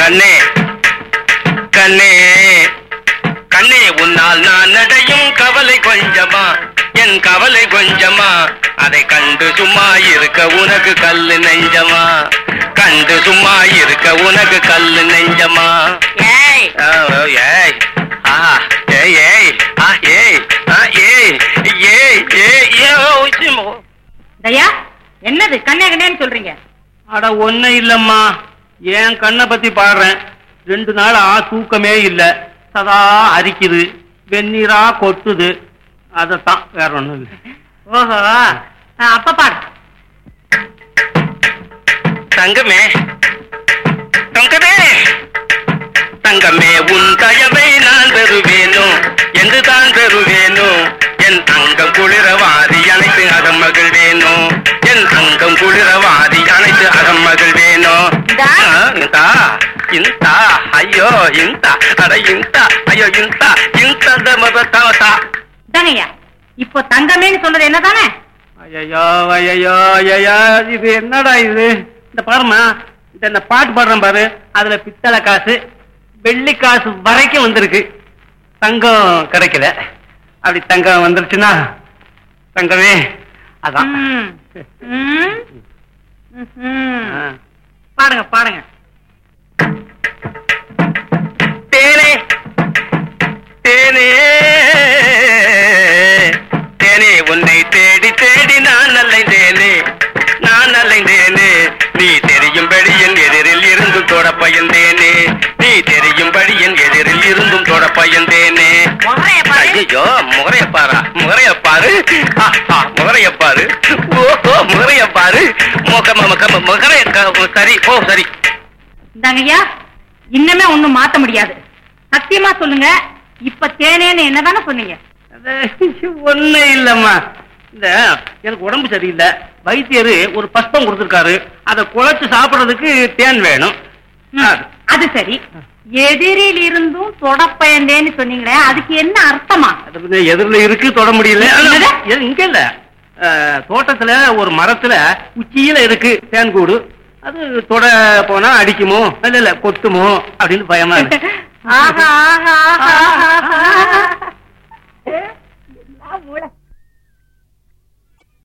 கண்ணே கண்ணே கண்ணே உன்னால் நான் அடையும் கவலை கொஞ்சமா என் கவலை கொஞ்சமா அதை கண்டு சும்மா இருக்க உனக்கு கல்லு நெஞ்சமா கண்டு சும்மா இருக்க உனக்கு கல்லு நெஞ்சமா ஏய் ஆ, ஓ, ஏய் ஆ ஏய் ஏய் ஆ ஏய் ஆ ஏய் ஏய் ஏய் ஏய் ஓ, இச்சிமோ. தயா என்னது கண்ணே கண்ணேன்னு சொல்றீங்க அட ஒண்ணு இல்லம்மா என் கண்ணை பத்தி பாடுறேன் ரெண்டு நாள் ஆ தூக்கமே இல்ல சதா அரிக்குது வெந்நீரா கொட்டுது அதத்தான் வேற ஒண்ணும் இல்லை ஓஹோ ஆ, அப்ப பாடு தங்கமே தங்கமே தங்கமே உன் தயவை நான் பெறுவேனோ என்று தான் பெறுவேனோ என் அங்கம் குளிர வாரி அனைத்து அகம் மகிழ்வேனோ என் அங்கம் குளிர வாரி அனைத்து அகம் மகிழ்வேனோ இந்தா. ஆ, இந்தா இந்தா ஐயோ இந்தா அட இந்தா ஐயோ இந்தா இந்த மதத்தாவதா தாங்கய்யா இப்போ தங்கமேன்னு சொன்னது என்னதானே ஐயோ ஐயோ ஐயோ இது என்னடா இது இந்த பாருமா இந்த இந்த பாட்டு பாடுறேன் பாரு அதுல பித்தளை காசு வெள்ளி காசு வரைக்கும் வந்திருக்கு தங்கம் கிடைக்கல அப்படி தங்கம் வந்துருச்சுன்னா தங்கமே அதான் ம். ம். ம்ஹும். ஆ. பாடுங்க பாடுங்க தேனே தேனே தேனே உன்னை தேடி தேடி நான் அலைந்தேனே நான் அலைந்தேனே நீ தெரியும்படி என் எதிரில் இருந்தும் தொட பயந்தேனே நீ தெரியும்படி என் எதிரில் இருந்தும் தொட பயந்தேனே முகரைய பாரு. ஐயோ முகரைய பாரா முகரைய பாரு ஆ, ஆ, முகரைய பாரு ஓஹோ முகரைய பாரு முக முக முகரைய க- சரி ஓ சரி இந்தாங்கய்யா இன்னமே ஒண்ணும் மாத்த முடியாது சத்தியமா சொல்லுங்க இப்ப தேனேன்னு என்னதானே சொன்னீங்க ஒண்ணு இல்லம்மா இந்த எனக்கு உடம்பு சரியில்லை வைத்தியர் ஒரு பஸ்பம் கொடுத்திருக்காரு அதை குழைச்சு சாப்பிடுறதுக்கு தேன் வேணும் ம், அது சரி எதிரில் இருந்தும் தொடப்பயந்தேன்னு சொன்னீங்களே அதுக்கு என்ன அர்த்தமா அது வந்து எதிரில இருக்கு தொட முடியல என்னது? எது- இங்க இல்ல அஹ், தோட்டத்துல ஒரு மரத்துல உச்சியில இருக்கு தேன் கூடு அது தொட போனா அடிக்குமோ இல்ல இல்ல கொத்துமோ அப்படின்னு பயமா இருக்கு ஆஹா ஆஹா ஆஹா ஆஹா